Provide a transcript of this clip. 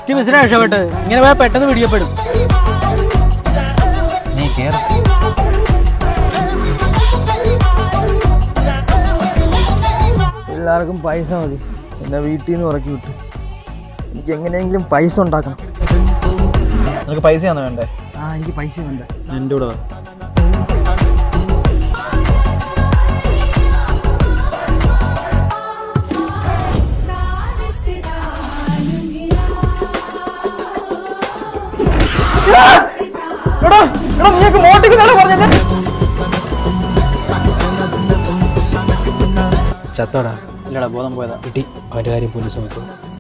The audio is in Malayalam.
ജസ്റ്റ് മിസ്സിനെ രക്ഷപ്പെട്ടത് ഇങ്ങനെ പോയാൽ പെട്ടെന്ന് പിടിക്കപ്പെടും നീ കേറ് എല്ലാവർക്കും പൈസ മതി എന്നെ വീട്ടിൽ നിന്ന് ഉറക്കി വിട്ടു എനിക്ക് എങ്ങനെയെങ്കിലും പൈസ ഉണ്ടാക്കണം നിനക്ക് പൈസയാണോ വേണ്ടേ ആ എനിക്ക് പൈസ വേണ്ട എൻ്റെ കൂടെ വാ. ചത്തോടാ ഇല്ലടാ ബോധം പോയതാ കിട്ടി അവൻ്റെ കാര്യം പോലീസ് നോക്കും